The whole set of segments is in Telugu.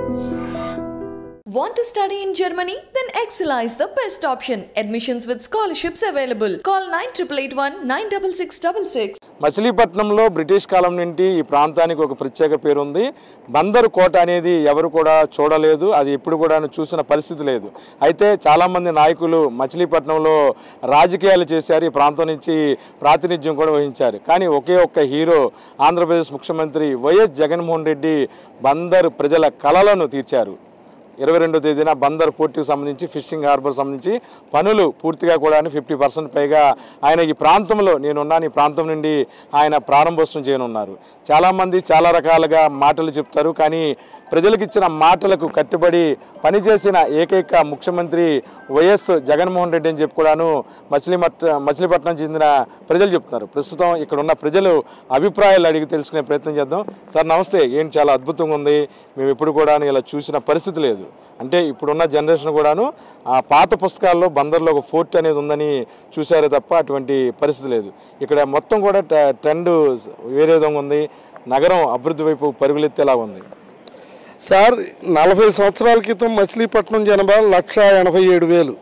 Want to study in Germany? Then Excella is the best option. Admissions with scholarships available. Call 9881 96666. మచిలీపట్నంలో బ్రిటిష్ కాలం నుండి ఈ ప్రాంతానికి ఒక ప్రత్యేక పేరు ఉంది బందరు కోట అనేది ఎవరు కూడా చూడలేదు అది ఎప్పుడు కూడా చూసిన పరిస్థితి లేదు అయితే చాలామంది నాయకులు మచిలీపట్నంలో రాజకీయాలు చేశారు ఈ ప్రాంతం నుంచి ప్రాతినిధ్యం కూడా వహించారు కానీ ఒకే ఒక్క హీరో ఆంధ్రప్రదేశ్ ముఖ్యమంత్రి వైఎస్ జగన్మోహన్ రెడ్డి బందరు ప్రజల కలలను తీర్చారు ఇరవై రెండో తేదీన బందర్ పోర్టుకు సంబంధించి ఫిషింగ్ హార్బర్ సంబంధించి పనులు పూర్తిగా కూడా ఫిఫ్టీ పర్సెంట్ పైగా ఆయన ఈ ప్రాంతంలో నేనున్నాను ఈ ప్రాంతం నుండి ఆయన ప్రారంభోత్సవం చేయనున్నారు చాలామంది చాలా రకాలుగా మాటలు చెప్తారు కానీ ప్రజలకు ఇచ్చిన మాటలకు కట్టుబడి పనిచేసిన ఏకైక ముఖ్యమంత్రి వైఎస్ జగన్మోహన్ రెడ్డి అని చెప్పి కూడాను మచిలీమట్ మచిలీపట్నం చెందిన ప్రజలు చెప్తున్నారు ప్రస్తుతం ఇక్కడ ఉన్న ప్రజలు అభిప్రాయాలు అడిగి తెలుసుకునే ప్రయత్నం చేద్దాం సార్ నమస్తే ఏంటి చాలా అద్భుతంగా ఉంది మేము ఎప్పుడు కూడా ఇలా చూసిన పరిస్థితి లేదు అంటే ఇప్పుడున్న జనరేషన్ కూడాను ఆ పాత పుస్తకాల్లో బందర్లో ఒక ఫోర్ట్ అనేది ఉందని చూశారే తప్ప అటువంటి పరిస్థితి లేదు ఇక్కడ మొత్తం కూడా ట- ట్రెండ్ వేరే విధంగా ఉంది నగరం అభివృద్ధి వైపు పరుగులెత్తేలా ఉంది సార్ నలభై సంవత్సరాల క్రితం మచిలీపట్నం జనాభా లక్ష ఎనభై ఏడు వేలు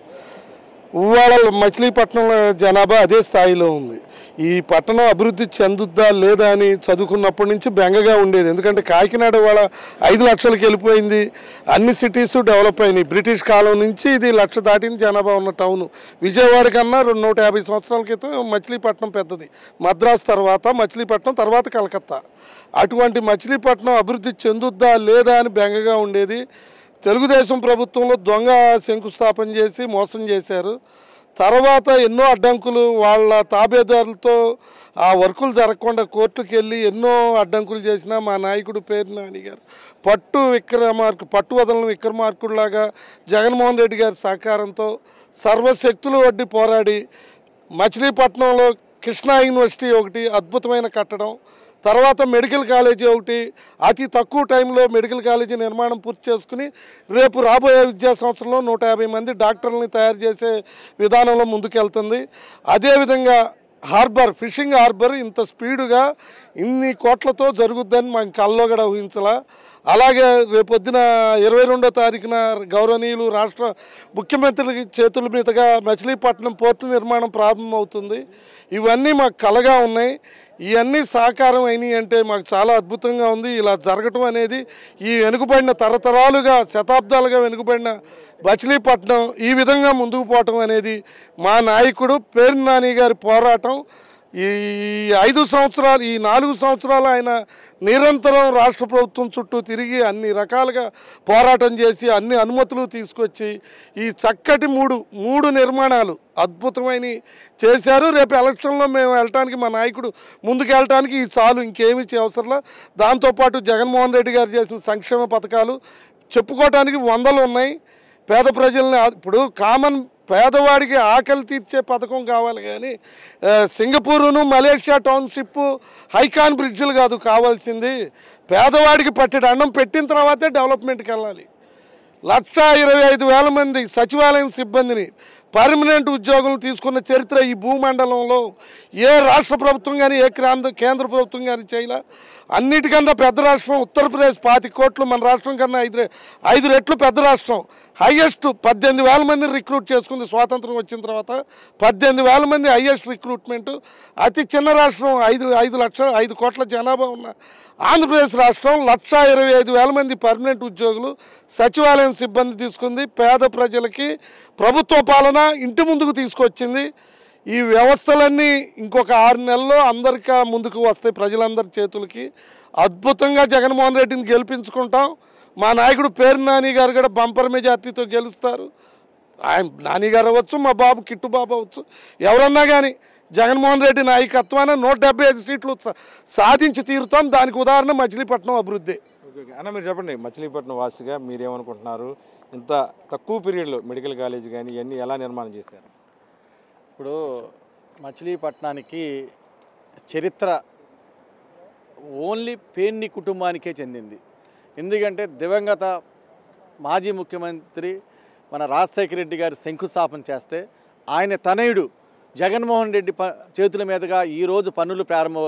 ఇవాళ మచిలీపట్నం జనాభా అదే స్థాయిలో ఉంది ఈ పట్టణం అభివృద్ధి చెందుద్దా లేదా అని చదువుకున్నప్పటి నుంచి బెంగగా ఉండేది ఎందుకంటే కాకినాడ వాళ్ళ ఐదు లక్షలకి వెళ్ళిపోయింది అన్ని సిటీస్ డెవలప్ అయినాయి బ్రిటిష్ కాలం నుంచి ఇది లక్ష దాటిన జనాభా ఉన్న టౌన్ విజయవాడ కన్నా రెండు నూట యాభై సంవత్సరాల క్రితం మచిలీపట్నం పెద్దది మద్రాస్ తర్వాత మచిలీపట్నం తర్వాత కలకత్తా అటువంటి మచిలీపట్నం అభివృద్ధి చెందుద్దా లేదా అని బెంగగా ఉండేది తెలుగుదేశం ప్రభుత్వంలో దొంగ శంకుస్థాపన చేసి మోసం చేశారు తర్వాత ఎన్నో అడ్డంకులు వాళ్ళ తాబేదారులతో ఆ వర్కులు జరగకుండా కోర్టుకు వెళ్ళి ఎన్నో అడ్డంకులు చేసిన మా నాయకుడు పేరు నాని గారు పట్టు విక్రమార్కు పట్టు వదలని విక్రమార్కుడిలాగా జగన్మోహన్ రెడ్డి గారి సహకారంతో సర్వశక్తులు వడ్డీ పోరాడి మచిలీపట్నంలో కృష్ణా యూనివర్సిటీ ఒకటి అద్భుతమైన కట్టడం తర్వాత మెడికల్ కాలేజీ ఒకటి అతి తక్కువ టైంలో మెడికల్ కాలేజీ నిర్మాణం పూర్తి చేసుకుని రేపు రాబోయే విద్యా సంవత్సరంలో నూట యాభై మంది డాక్టర్లని తయారు చేసే విధానంలో ముందుకెళ్తుంది అదేవిధంగా హార్బర్ ఫిషింగ్ హార్బర్ ఇంత స్పీడుగా ఇన్ని కోట్లతో జరుగుద్దని మనం కల్లో కూడా ఊహించలా అలాగే రేపొద్దున ఇరవై రెండో తారీఖున గౌరవనీయులు రాష్ట్ర ముఖ్యమంత్రి చేతుల మీదుగా మచిలీపట్నం పోర్టు నిర్మాణం ప్రారంభమవుతుంది ఇవన్నీ మాకు కలగా ఉన్నాయి ఇవన్నీ సాకారం అయినాయి అంటే మాకు చాలా అద్భుతంగా ఉంది ఇలా జరగటం అనేది ఈ వెనుకబడిన తరతరాలుగా శతాబ్దాలుగా వెనుకబడిన మచిలీపట్నం ఈ విధంగా ముందుకు పోవటం అనేది మా నాయకుడు పేరు నాని గారి పోరాటం ఈ ఐదు సంవత్సరాలు ఈ నాలుగు సంవత్సరాలు ఆయన నిరంతరం రాష్ట్ర ప్రభుత్వం చుట్టూ తిరిగి అన్ని రకాలుగా పోరాటం చేసి అన్ని అనుమతులు తీసుకొచ్చి ఈ చక్కటి మూడు మూడు నిర్మాణాలు అద్భుతమైన చేశారు రేపు ఎలక్షన్లో మేము వెళ్ళటానికి మా నాయకుడు ముందుకు వెళ్ళటానికి ఈ చాలు ఇంకేమీ అవసరంలా దాంతోపాటు జగన్మోహన్ రెడ్డి గారు చేసిన సంక్షేమ పథకాలు చెప్పుకోవటానికి వందలు ఉన్నాయి పేద ప్రజల్ని ఆ- ఇప్పుడు కామన్ పేదవాడికి ఆకలి తీర్చే పథకం కావాలి కానీ ఆ, సింగపూరును మలేషియా టౌన్షిప్ హైకాన్ బ్రిడ్జిలు కాదు కావాల్సింది పేదవాడికి పట్టెడు అన్నం పెట్టిన తర్వాతే డెవలప్మెంట్కి వెళ్ళాలి లక్ష ఇరవై ఐదు వేల మంది సచివాలయం సిబ్బందిని పర్మనెంట్ ఉద్యోగులు తీసుకున్న చరిత్ర ఈ భూమండలంలో ఏ రాష్ట్ర ప్రభుత్వం కానీ ఏ కేంద్ర కేంద్ర ప్రభుత్వం కానీ చేయలే అన్నిటికన్నా పెద్ద రాష్ట్రం ఉత్తరప్రదేశ్ పాతి కోట్లు మన రాష్ట్రం కన్నా ఐదు రె- ఐదు రెట్లు పెద్ద రాష్ట్రం హైయెస్ట్ పద్దెనిమిది వేల మందిని రిక్రూట్ చేసుకుంది స్వాతంత్రం వచ్చిన తర్వాత పద్దెనిమిది వేల మంది హైయెస్ట్ రిక్రూట్మెంట్ అతి చిన్న రాష్ట్రం ఐదు ఐదు లక్షల ఐదు కోట్ల జనాభా ఉన్న ఆంధ్రప్రదేశ్ రాష్ట్రం లక్ష ఇరవై ఐదు వేల మంది పర్మనెంట్ ఉద్యోగులు సచివాలయం సిబ్బంది తీసుకుంది పేద ప్రజలకి ప్రభుత్వ పాలన ఇంటి ముందుకు తీసుకొచ్చింది ఈ వ్యవస్థలన్నీ ఇంకొక ఆరు నెలల్లో అందరికీ ముందుకు వస్తాయి ప్రజలందరి చేతులకి అద్భుతంగా జగన్మోహన్ రెడ్డిని గెలిపించుకుంటాం మా నాయకుడు పేరు నాని గారు కూడా బంపర్ మెజార్టీతో గెలుస్తారు ఆయన నాని గారు అవ్వచ్చు మా బాబు కిట్టు బాబు అవ్వచ్చు ఎవరన్నా కానీ జగన్మోహన్ రెడ్డి నాయకత్వాన నూట డెబ్బై ఐదు సీట్లు సా- సాధించి తీరుతాం దానికి ఉదాహరణ మచిలీపట్నం అభివృద్ధి ఓకే ఓకే. అన్న మీరు చెప్పండి మచిలీపట్నం వాసిగా మీరేమనుకుంటున్నారు ఇంత తక్కువ పీరియడ్లో మెడికల్ కాలేజ్ కానీ ఇవన్నీ ఎలా నిర్మాణం చేశారు ఇప్పుడు మచిలీపట్నానికి చరిత్ర ఓన్లీ పేన్ని కుటుంబానికే చెందింది ఎందుకంటే దివంగత మాజీ ముఖ్యమంత్రి మన రాజశేఖర రెడ్డి గారు శంకుస్థాపన చేస్తే ఆయన తనయుడు జగన్మోహన్ రెడ్డి ప చేతుల మీదుగా ఈరోజు పనులు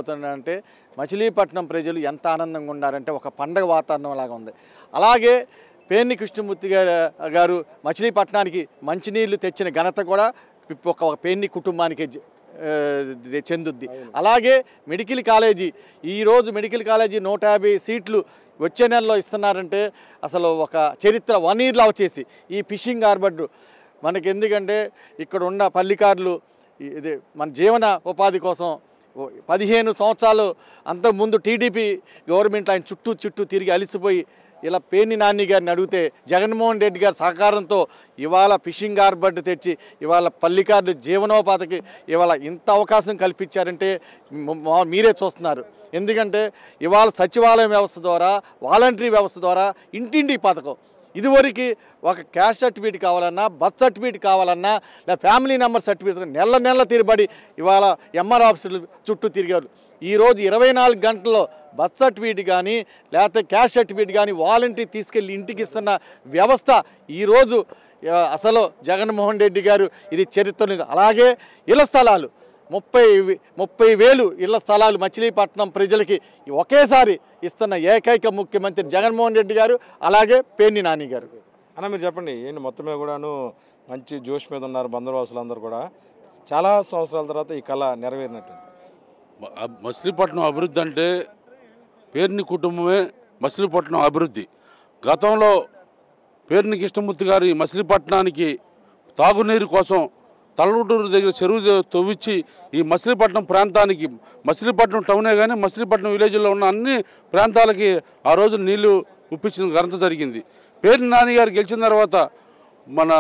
ప్రారంభమవుతున్నాయంటే మచిలీపట్నం ప్రజలు ఎంత ఆనందంగా ఉన్నారంటే ఒక పండగ వాతావరణం లాగా ఉంది అలాగే పేర్ని కృష్ణమూర్తి గారు గారు మచిలీపట్నానికి మంచినీళ్లు తెచ్చిన ఘనత కూడా ఒక ఒక పేర్ని కుటుంబానికి జ- ఆ, ఇది చెందుద్ది అలాగే మెడికల్ కాలేజీ ఈరోజు మెడికల్ కాలేజీ నూట యాభై సీట్లు వచ్చే నెలలో ఇస్తున్నారంటే అసలు ఒక చరిత్ర వన్ ఇయర్లో వచ్చేసి ఈ ఫిషింగ్ హార్బర్ మనకి ఎందుకంటే ఇక్కడ ఉన్న పల్లికారులు ఈ- ఇది మన జీవన ఉపాధి కోసం ఓ పదిహేను సంవత్సరాలు అంతకుముందు టీడీపీ గవర్నమెంట్ ఆయన చుట్టూ చుట్టూ తిరిగి అలిసిపోయి ఇలా పేర్ని నాని గారిని అడిగితే జగన్మోహన్ రెడ్డి గారి సహకారంతో ఇవాళ ఫిషింగ్ హార్బర్ తెచ్చి ఇవాళ పల్లికారులు జీవనోపాధికి ఇవాళ ఇంత అవకాశం కల్పించారంటే మ- మా- మీరే చూస్తున్నారు ఎందుకంటే ఇవాళ సచివాలయం వ్యవస్థ ద్వారా వాలంటరీ వ్యవస్థ ద్వారా ఇంటింటి పథకం ఇదివరకు ఒక క్యాష్ సర్టిఫికేట్ కావాలన్నా బర్త్ సర్టిఫికేట్ కావాలన్నా లేదా ఫ్యామిలీ నెంబర్ సర్టిఫికేట్ నెల నెల తిరబడి ఇవాళ ఎంఆర్ ఆఫీసులు చుట్టూ తిరిగారు ఈరోజు ఇరవై నాలుగు గంటల్లో బర్త్ సర్టిఫికేట్ కానీ లేకపోతే క్యాష్ సర్టిఫికేట్ కానీ వాలంటరీ తీసుకెళ్ళి ఇంటికి ఇస్తున్న వ్యవస్థ ఈరోజు ఆ, అసలు జగన్మోహన్ రెడ్డి గారు ఇది చరిత్ర అలాగే ఇళ్ల స్థలాలు ముప్పై వే- ముప్పై వేలు ఇళ్ల స్థలాలు మచిలీపట్నం ప్రజలకి ఒకేసారి ఇస్తున్న ఏకైక ముఖ్యమంత్రి జగన్మోహన్ రెడ్డి గారు అలాగే పేర్ని నాని గారు అన్న మీరు చెప్పండి ఏంటి మొత్తం మీద కూడాను మంచి జోష్ మీద ఉన్నారు బందరవాసులు అందరూ కూడా చాలా సంవత్సరాల తర్వాత ఈ కళ నెరవేరినట్టు మ- అబ్- మచిలీపట్నం అభివృద్ధి అంటే పేర్ని కుటుంబమే మచిలీపట్నం అభివృద్ధి గతంలో పేర్ని కృష్ణమూర్తి గారి మచిలీపట్నానికి తాగునీరు కోసం తల్లూటూరు దగ్గర చెరువు ద- తవ్వించి ఈ మచిలీపట్నం ప్రాంతానికి మచిలీపట్నం టౌనే కానీ మచిలీపట్నం విలేజ్లో ఉన్న అన్ని ప్రాంతాలకి ఆ రోజు నీళ్లు ఉప్పించిన ఘనత జరిగింది పేర్ని నాని గారు గెలిచిన తర్వాత మన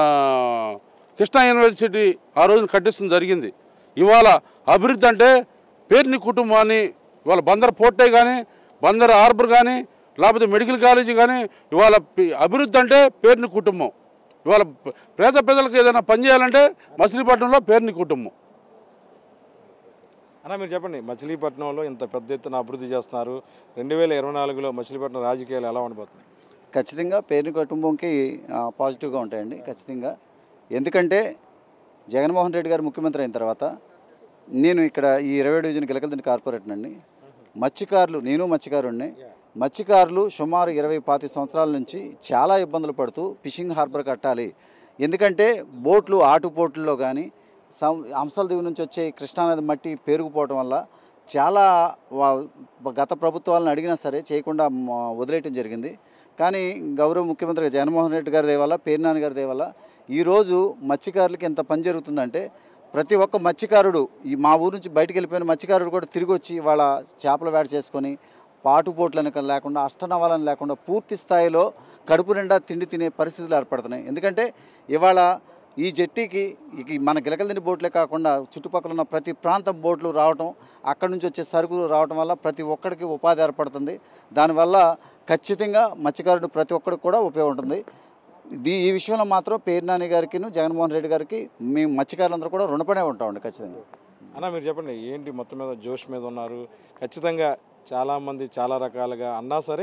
కృష్ణా యూనివర్సిటీ ఆ రోజున కట్టించడం జరిగింది ఇవాళ అభివృద్ధి అంటే పేర్ని కుటుంబాన్ని ఇవాళ బందర్ పోర్టే కానీ బందర్ హార్బర్ కానీ లేకపోతే మెడికల్ కాలేజీ కానీ ఇవాళ పి- అభివృద్ధి అంటే పేర్ని కుటుంబం ఇవాళ ప- పేద ప్రజలకు ఏదైనా పని చేయాలంటే మచిలీపట్నంలో పేర్ని కుటుంబం అన్న మీరు చెప్పండి మచిలీపట్నంలో ఇంత పెద్ద ఎత్తున అభివృద్ధి చేస్తున్నారు రెండు వేల ఇరవై నాలుగులో మచిలీపట్నం రాజకీయాలు ఎలా ఉండబోతున్నాయి ఖచ్చితంగా పేరు కుటుంబంకి ఆ, పాజిటివ్గా ఉంటాయండి ఖచ్చితంగా ఎందుకంటే జగన్మోహన్ రెడ్డి గారు ముఖ్యమంత్రి అయిన తర్వాత నేను ఇక్కడ ఈ ఇరవై డివిజన్ గిలకల్దిని కార్పొరేటర్ అండి మత్స్యకారులు నేను మత్స్యకారుడిని మత్స్యకారులు సుమారు ఇరవై పాతి సంవత్సరాల నుంచి చాలా ఇబ్బందులు పడుతూ ఫిషింగ్ హార్బర్ కట్టాలి ఎందుకంటే బోట్లు ఆటుపోట్లలో కానీ సం అంశాల దిగు నుంచి వచ్చే కృష్ణానది మట్టి పేరుకుపోవటం వల్ల చాలా వా- గత ప్రభుత్వాలను అడిగినా సరే చేయకుండా మ- వదిలేయటం జరిగింది కానీ గౌరవ ముఖ్యమంత్రి జగన్మోహన్ రెడ్డి గారి దేవల్ల పేర్నాని గారి దేవల్ల ఈరోజు మత్స్యకారులకి ఎంత పని జరుగుతుందంటే ప్రతి ఒక్క మత్స్యకారుడు ఈ మా ఊరు నుంచి బయటికి వెళ్ళిపోయిన మత్స్యకారుడు కూడా తిరిగి వచ్చి వాళ్ళ చేపల వేట చేసుకొని పాటుపోట్లను లేకుండా అష్టనవాలను లేకుండా పూర్తి స్థాయిలో కడుపు నిండా తిండి తినే పరిస్థితులు ఏర్పడుతున్నాయి ఎందుకంటే ఇవాళ ఈ జట్టీకి ఈ మన గిలకల్దిని బోట్లే కాకుండా చుట్టుపక్కల ఉన్న ప్రతి ప్రాంతం బోట్లు రావటం అక్కడి నుంచి వచ్చే సరుకులు రావటం వల్ల ప్రతి ఒక్కడికి ఉపాధి ఏర్పడుతుంది దానివల్ల ఖచ్చితంగా మత్స్యకారుడు ప్రతి ఒక్కడికి కూడా ఉపయోగం ఉంటుంది దీ ఈ విషయంలో మాత్రం పేర్నాని గారికి జగన్మోహన్ రెడ్డి గారికి మేము మత్స్యకారులందరూ కూడా రుణపడే ఉంటామండి ఖచ్చితంగా అన్న మీరు చెప్పండి ఏంటి మొత్తం మీద జోష్ మీద ఉన్నారు ఖచ్చితంగా చాలామంది చాలా రకాలుగా అన్నా సరే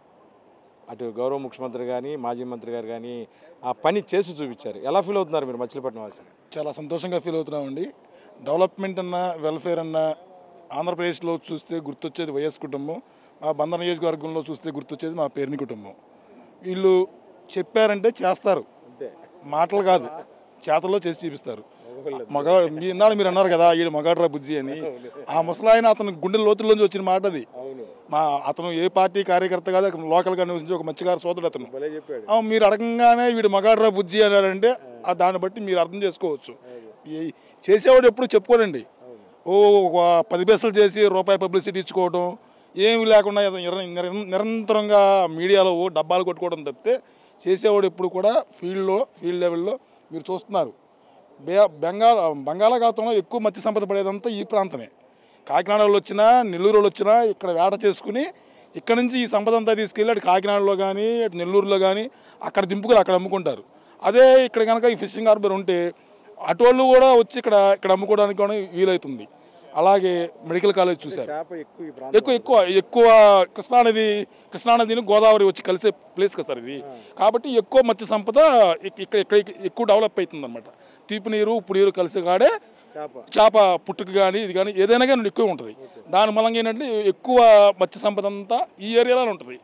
అటు గౌరవ ముఖ్యమంత్రి కానీ మాజీ మంత్రి గారు కానీ ఆ పని చేసి చూపించారు ఎలా ఫీల్ అవుతున్నారు మీరు మచిలీపట్నం వాసి చాలా సంతోషంగా ఫీల్ అవుతున్నామండి డెవలప్మెంట్ అన్న వెల్ఫేర్ అన్న ఆంధ్రప్రదేశ్లో చూస్తే గుర్తొచ్చేది వైఎస్ కుటుంబం మా బందర్ నియోజకవర్గంలో చూస్తే గుర్తొచ్చేది మా పేరుని కుటుంబం వీళ్ళు చెప్పారంటే చేస్తారు అంతే మాటలు కాదు చేతల్లో చేసి చూపిస్తారు మగ మీ ఇన్నాళ్ళు మీరు అన్నారు కదా ఈడు మగాడ్రా బుజ్జి అని ఆ ముసలాయన అతను గుండెల లోతుల్లోంచి వచ్చిన మాట అది అవును మా అతను ఏ పార్టీ కార్యకర్త కాదు అతను లోకల్గా నివసించి ఒక మత్స్యకార సోదరుడు అతను భలే చెప్పాడు ఆ, మీరు అడగంగానే వీడు మగాడ్రా బుజ్జి అన్నారంటే ఆ దాన్ని బట్టి మీరు అర్థం చేసుకోవచ్చు ఈ చేసేవాడు ఎప్పుడు చెప్పుకోడండి ఓ ఒక పది పైసలు చేసి రూపాయి పబ్లిసిటీ ఇచ్చుకోవడం ఏమి లేకుండా ఏదో నిర- నిర- నిరంతరంగా మీడియాలో ఓ డబ్బాలు కొట్టుకోవడం తప్పితే చేసేవాడు ఎప్పుడు కూడా ఫీల్డ్లో ఫీల్డ్ లెవెల్లో మీరు చూస్తున్నారు బే బెంగాల్ బంగాళాఖాతంలో ఎక్కువ మత్స్య సంపద పడేదంతా ఈ ప్రాంతమే కాకినాడ వాళ్ళు వచ్చినా నెల్లూరు వాళ్ళు వచ్చినా ఇక్కడ వేట చేసుకుని ఇక్కడ నుంచి ఈ సంపద అంతా తీసుకెళ్ళి అటు కాకినాడలో కానీ అటు నెల్లూరులో కానీ అక్కడ దింపుకుని అక్కడ అమ్ముకుంటారు అదే ఇక్కడ కనుక ఈ ఫిషింగ్ హార్బర్ ఉంటే అటోళ్ళు కూడా వచ్చి ఇక్కడ ఇక్కడ అమ్ముకోవడానికి కూడా వీలవుతుంది అలాగే మెడికల్ కాలేజ్ చూశారు చేప ఎక్కువ ఈ ప్రాంతం ఎక్కువ ఎక్కువ ఎక్కువ కృష్ణానది కృష్ణానదిని గోదావరి వచ్చి కలిసే ప్లేస్ కదా సార్ ఇది కాబట్టి ఎక్కువ మత్స్య సంపద ఇక్- ఇక్కడ ఇక్కడ ఎక్కువ డెవలప్ అవుతుంది అనమాట తీపి నీరు ఉప్పు నీరు కలిసి కాడే చేప చేప పుట్టుక కానీ ఇది కానీ ఏదైనా కానీ ఎక్కువ ఉంటుంది దాని మూలంగా ఏంటంటే ఎక్కువ మత్స్య సంపద అంతా ఈ ఏరియాలోనే ఉంటుంది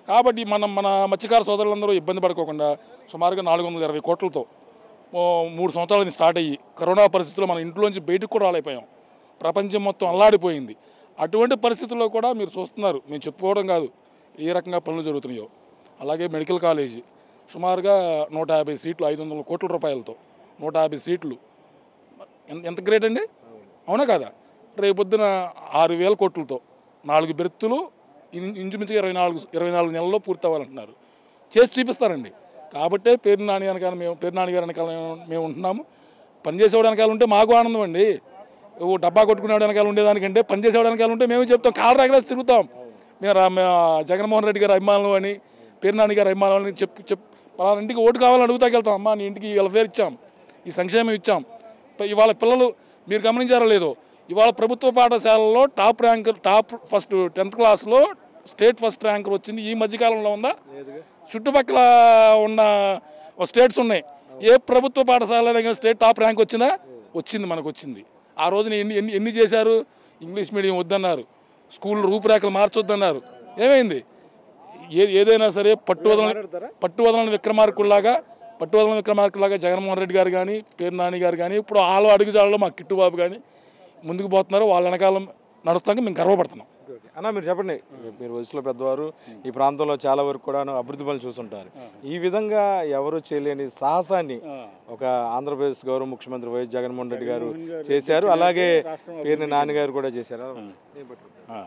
కాబట్టి మనం మన మత్స్యకార సోదరులందరూ ఇబ్బంది పడుకోకుండా సుమారుగా నాలుగు వందల ఇరవై కోట్లతో ఓ మూడు సంవత్సరాలు ఇది స్టార్ట్ అయ్యి కరోనా పరిస్థితుల్లో మన ఇంట్లోంచి బయటకు కూడా రాలేకపోయాం ప్రపంచం మొత్తం అల్లాడిపోయింది అటువంటి పరిస్థితుల్లో కూడా మీరు చూస్తున్నారు మేము చెప్పుకోవడం కాదు ఏ రకంగా పనులు జరుగుతున్నాయో అలాగే మెడికల్ కాలేజీ సుమారుగా నూట యాభై సీట్లు ఐదు వందల కోట్ల రూపాయలతో నూట యాభై సీట్లు ఎంత ఎంత గ్రేట్ అండి అవునా కదా రేపొద్దున ఆరు వేల కోట్లతో నాలుగు బెర్తులు ఇన్- ఇంచుమించుగా ఇరవై నాలుగు ఇరవై నాలుగు నెలల్లో పూర్తి అవ్వాలంటున్నారు చేసి చూపిస్తారండి కాబట్టే పేరు నాని వెనకాల మేము పేరు నాని గారి వెనకాల మేము- మేము ఉంటున్నాము పనిచేసేవాడు వెనకాల ఉంటే మాకు ఆనందం అండి ఓ డబ్బా కొట్టుకునేవాడు వెనకాల ఉండేదానికంటే పనిచేసేవాడు వెనకాల ఉంటే మేము చెప్తాం కాళ్ళ రగలేసి తిరుగుతాం మేము రా- మేము జగన్మోహన్ రెడ్డి గారి అభిమానులు అని పేరు నాని గారి అభిమానులు అని చెప్పి చెప్పి పలానా ఇంటికి ఓటు కావాలని అడుగుతాకి వెళ్తాం అమ్మా నీ ఇంటికి వెల్ఫేర్ ఇచ్చాం ఈ సంక్షేమం ఇచ్చాం ప- ఇవాళ పిల్లలు మీరు గమనించారో లేదో ఇవాళ ప్రభుత్వ పాఠశాలలో top rank top first tenth క్లాస్లో స్టేట్ ఫస్ట్ ర్యాంకర్ వచ్చింది ఈ మధ్యకాలంలో ఉందా చుట్టుపక్కల ఉన్న స్టేట్స్ ఉన్నాయి ఏ ప్రభుత్వ పాఠశాలలో స్టేట్ టాప్ ర్యాంక్ వచ్చిందా వచ్చింది మనకు వచ్చింది ఆ రోజున ఎన్ని ఎన్ని ఎన్ని చేశారు ఇంగ్లీష్ మీడియం వద్దన్నారు స్కూల్ రూపురేఖలు మార్చొద్దన్నారు ఏమైంది ఏ ఏదైనా సరే పట్టు వదలని పట్టు వదలని విక్రమార్కుల్లాగా పట్టు వదలని విక్రమార్కుల్లాగా జగన్మోహన్ రెడ్డి గారు కానీ పేరు నాని గారు కానీ ఇప్పుడు వాళ్ళ అడుగుజాడలో మా కిట్టుబాబు కానీ ముందుకు పోతున్నారు వాళ్ళ వెనకాల నడుస్తాక మేము గర్వపడుతున్నాం అన్న మీరు చెప్పండి మీరు వయసులో పెద్దవారు ఈ ప్రాంతంలో చాలా వరకు కూడా అభివృద్ధి పనులు చూస్తుంటారు ఈ విధంగా ఎవరు చేయలేని సాహసాన్ని ఒక ఆంధ్రప్రదేశ్ గౌరవ ముఖ్యమంత్రి వైఎస్ జగన్మోహన్ రెడ్డి గారు చేశారు అలాగే పేరుని నాన్నగారు కూడా చేశారు ఆ.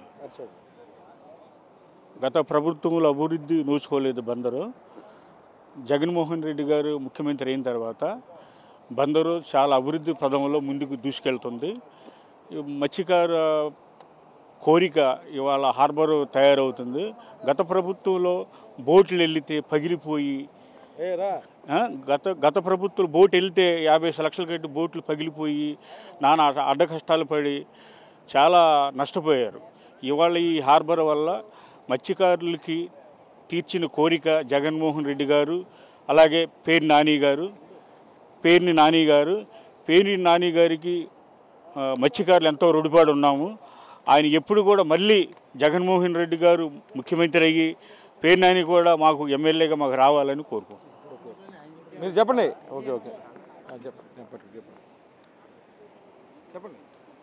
గత ప్రభుత్వంలో అభివృద్ధి నోచుకోలేదు బందరు జగన్మోహన్ రెడ్డి గారు ముఖ్యమంత్రి అయిన తర్వాత బందరు చాలా అభివృద్ధి పదంలో ముందుకు దూసుకెళ్తుంది ఈ మత్స్యకార కోరిక ఇవాళ హార్బర్ తయారవుతుంది గత ప్రభుత్వంలో బోట్లు వెళ్తే పగిలిపోయి ఆ, గత గత ప్రభుత్వం బోట్ వెళ్తే యాభై లక్షలు కట్టి బోట్లు పగిలిపోయి నానా అడ్డ- అడ్డ కష్టాలు పడి చాలా నష్టపోయారు ఇవాళ ఈ హార్బర్ వల్ల మత్స్యకారులకి తీర్చిన కోరిక జగన్మోహన్ రెడ్డి గారు అలాగే పేరు నాని గారు పేరుని నాని గారు పేరుని నాని గారికి ఆ, మత్స్యకారులు ఎంతో రుడిపాడు ఉన్నాము ఆయన ఎప్పుడు కూడా మళ్ళీ జగన్మోహన్ రెడ్డి గారు ముఖ్యమంత్రి అయ్యి పేరు నాని కూడా మాకు ఎమ్మెల్యేగా మాకు రావాలని కోరుకుంటున్నాం మీరు చెప్పండి ఓకే ఓకే ఆ, చెప్పండి చెప్పండి చెప్పండి చెప్పండి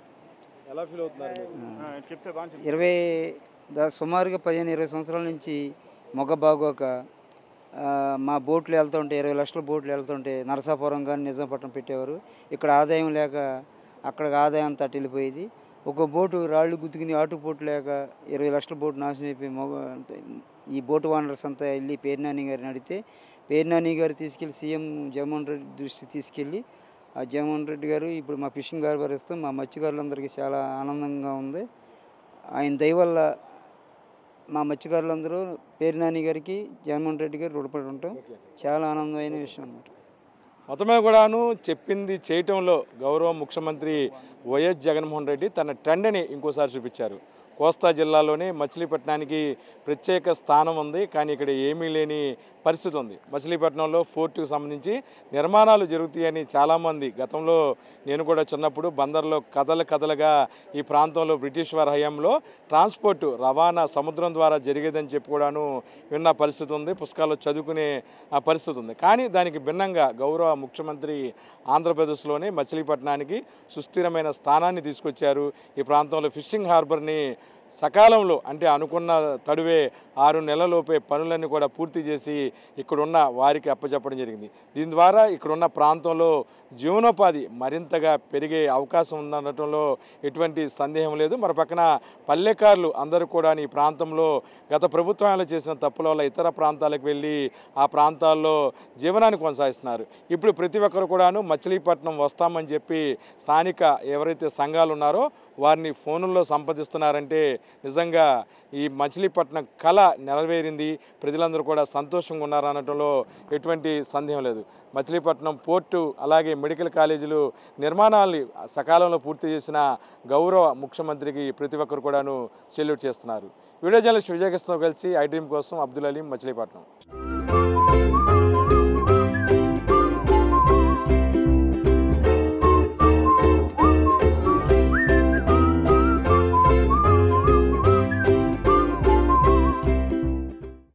ఎలా ఫీల్ అవుతున్నారు మీరు చెప్తే బాగా ఇరవై దా సుమారుగా పదిహేను ఇరవై సంవత్సరాల నుంచి మొగ్గ బాగోక ఆ, మా బోట్లు వెళ్తుంటే ఇరవై లక్షల బోట్లు వెళ్తుంటే నరసాపురం కానీ నిజాంపట్నం పెట్టేవారు ఇక్కడ ఆదాయం లేక అక్కడ ఆదాయం అంతా అటు వెళ్ళిపోయేది ఒక బోటు రాళ్ళు గుద్దుకుని ఆటు బోటు లేక ఇరవై లక్షల బోటు నాశనం అయిపోయి మొగ ఈ బోటు ఓనర్స్ అంతా వెళ్ళి పేర్నాని గారిని అడిగితే పేర్నాని గారు తీసుకెళ్ళి సీఎం జగన్మోహన్ రెడ్డి దృష్టికి తీసుకెళ్ళి ఆ జగన్మోహన్ రెడ్డి గారు ఇప్పుడు మా ఫిషింగ్ హార్బర్ ఇస్తాం మా మత్స్యకారులందరికీ చాలా ఆనందంగా ఉంది ఆయన దయ వల్ల మా మత్స్యకారులందరూ పేరు నాని గారికి జగన్మోహన్ రెడ్డి గారు రుణపడి ఉంటాం చాలా ఆనందమైన విషయం అన్నమాట మొత్తమే కూడాను చెప్పింది చేయటంలో గౌరవ ముఖ్యమంత్రి వైఎస్ జగన్మోహన్ రెడ్డి తన ట్రెండ్ని ఇంకోసారి చూపించారు కోస్తా జిల్లాలోనే మచిలీపట్నానికి ప్రత్యేక స్థానం ఉంది కానీ ఇక్కడ ఏమీ లేని పరిస్థితి ఉంది మచిలీపట్నంలో ఫోర్టుకు సంబంధించి నిర్మాణాలు జరుగుతాయని చాలామంది గతంలో నేను కూడా చిన్నప్పుడు బందర్లో కథలు కథలుగా ఈ ప్రాంతంలో బ్రిటిష్ వారి హయాంలో ట్రాన్స్పోర్ట్ రవాణా సముద్రం ద్వారా జరిగేదని చెప్పి కూడాను విన్న పరిస్థితి ఉంది పుస్తకాల్లో చదువుకునే ఆ పరిస్థితి ఉంది కానీ దానికి భిన్నంగా గౌరవ ముఖ్యమంత్రి ఆంధ్రప్రదేశ్లోనే మచిలీపట్నానికి సుస్థిరమైన స్థానాన్ని తీసుకొచ్చారు ఈ ప్రాంతంలో ఫిషింగ్ హార్బర్ని సకాలంలో అంటే అనుకున్న తడువే ఆరు నెలలలోపే పనులన్నీ కూడా పూర్తి చేసి ఇక్కడున్న వారికి అప్పచెప్పడం జరిగింది దీని ద్వారా ఇక్కడున్న ప్రాంతంలో జీవనోపాధి మరింతగా పెరిగే అవకాశం ఉందనటంలో ఎటువంటి సందేహం లేదు మరి పక్కన పల్లెకారులు అందరూ కూడా ఈ ప్రాంతంలో గత ప్రభుత్వాలు చేసిన తప్పుల వల్ల ఇతర ప్రాంతాలకు వెళ్ళి ఆ ప్రాంతాల్లో జీవనాన్ని కొనసాగిస్తున్నారు ఇప్పుడు ప్రతి ఒక్కరు కూడాను మచిలీపట్నం వస్తామని చెప్పి స్థానిక ఎవరైతే సంఘాలు ఉన్నారో వారిని ఫోనుల్లో సంపాదిస్తున్నారంటే నిజంగా ఈ మచిలీపట్నం కళ నెరవేరింది ప్రజలందరూ కూడా సంతోషంగా ఉన్నారనటంలో ఎటువంటి సందేహం లేదు మచిలీపట్నం పోర్టు అలాగే మెడికల్ కాలేజీలు నిర్మాణాలని సకాలంలో పూర్తి చేసిన గౌరవ ముఖ్యమంత్రికి ప్రతి ఒక్కరు కూడాను సెల్యూట్ చేస్తున్నారు వీడియో జర్నలిస్ట్ విజయకృష్ణతో కలిసి ఐ డ్రీమ్ కోసం అబ్దుల్ అలీం మచిలీపట్నం